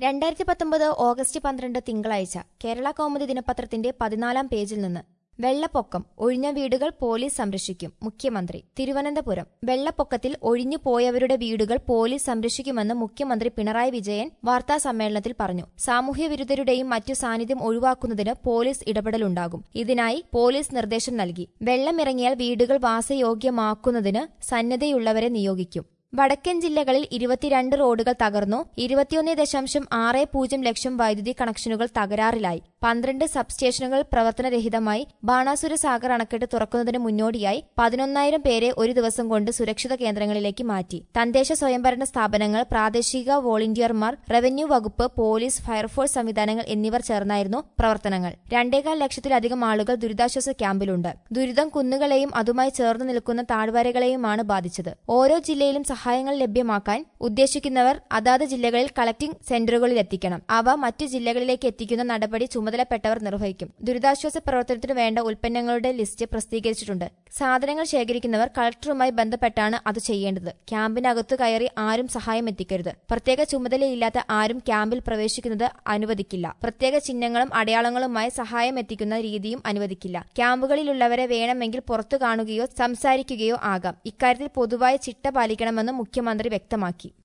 രണ്ടായിരത്തി പത്തൊമ്പത് ഓഗസ്റ്റ് പന്ത്രണ്ട് തിങ്കളാഴ്ച കേരള കൗമുദി ദിനപത്രത്തിന്റെ പതിനാലാം പേജിൽ നിന്ന് വെള്ളപ്പൊക്കം ഒഴിഞ്ഞ വീടുകൾ പോലീസ് സംരക്ഷിക്കും മുഖ്യമന്ത്രി തിരുവനന്തപുരം വെള്ളപ്പൊക്കത്തിൽ ഒഴിഞ്ഞു പോയവരുടെ വീടുകൾ പോലീസ് സംരക്ഷിക്കുമെന്ന് മുഖ്യമന്ത്രി പിണറായി വിജയൻ വാർത്താ സമ്മേളനത്തിൽ പറഞ്ഞു സാമൂഹ്യ വിരുദ്ധരുടെയും മറ്റു സാന്നിധ്യം ഒഴിവാക്കുന്നതിന് പോലീസ് ഇടപെടലുണ്ടാകും ഇതിനായി പോലീസ് നിർദ്ദേശം നൽകി വെള്ളമിറങ്ങിയാൽ വീടുകൾ വാസയോഗ്യമാക്കുന്നതിന് സന്നദ്ധയുള്ളവരെ നിയോഗിക്കും വടക്കൻ ജില്ലകളിൽ ഇരുപത്തിരണ്ട് റോഡുകൾ തകർന്നു ഇരുപത്തിയൊന്ന് ദശാംശം ആറ് പൂജ്യം ലക്ഷം വൈദ്യുതി കണക്ഷനുകൾ തകരാറിലായി പന്ത്രണ്ട് സബ്സ്റ്റേഷനുകൾ പ്രവർത്തനരഹിതമായി ബാണാസുര സാഗർ അണക്കെട്ട് തുറക്കുന്നതിന് മുന്നോടിയായി പതിനൊന്നായിരം പേരെ ഒരു ദിവസം കൊണ്ട് സുരക്ഷിത കേന്ദ്രങ്ങളിലേക്ക് മാറ്റി തദ്ദേശ സ്വയംഭരണ സ്ഥാപനങ്ങൾ പ്രാദേശിക വോളണ്ടിയർമാർ റവന്യൂ വകുപ്പ് പോലീസ് ഫയർഫോഴ്സ് സംവിധാനങ്ങൾ എന്നിവർ ചേർന്നായിരുന്നു പ്രവർത്തനങ്ങൾ രണ്ടേകാൽ ലക്ഷത്തിലധികം ആളുകൾ ദുരിതാശ്വാസ ക്യാമ്പിലുണ്ട് ദുരിതം കുന്നുകളെയും അതുമായി ചേർന്ന് നിൽക്കുന്ന താഴ്വരകളെയുമാണ് ബാധിച്ചത് ഓരോ ജില്ലയിലും സഹായങ്ങൾ ലഭ്യമാക്കാൻ ഉദ്ദേശിക്കുന്നവർ അതാത് ജില്ലകളിൽ കളക്ടിംഗ് സെന്ററുകളിൽ എത്തിക്കണം അവ മറ്റു ജില്ലകളിലേക്ക് എത്തിക്കുന്ന നടപടി ചുമതലപ്പെട്ടവർ നിർവഹിക്കും ദുരിതാശ്വാസ പ്രവർത്തനത്തിന് വേണ്ട ഉൽപ്പന്നങ്ങളുടെ ലിസ്റ്റ് പ്രസിദ്ധീകരിച്ചിട്ടുണ്ട് സാധനങ്ങൾ ശേഖരിക്കുന്നവർ കളക്ടറുമായി ബന്ധപ്പെട്ടാണ് അത് ചെയ്യേണ്ടത് ക്യാമ്പിനകത്തു കയറി ആരും സഹായം എത്തിക്കരുത് പ്രത്യേക ചുമതലയില്ലാത്ത ആരും ക്യാമ്പിൽ പ്രവേശിക്കുന്നത് അനുവദിക്കില്ല പ്രത്യേക ചിഹ്നങ്ങളും അടയാളങ്ങളുമായി സഹായം എത്തിക്കുന്ന രീതിയും അനുവദിക്കില്ല ക്യാമ്പുകളിലുള്ളവരെ വേണമെങ്കിൽ പുറത്തു കാണുകയോ സംസാരിക്കുകയോ ആകാം ഇക്കാര്യത്തിൽ പൊതുവായ ചിട്ട പാലിക്കണമെന്ന് മുഖ്യമന്ത്രി വ്യക്തമാക്കി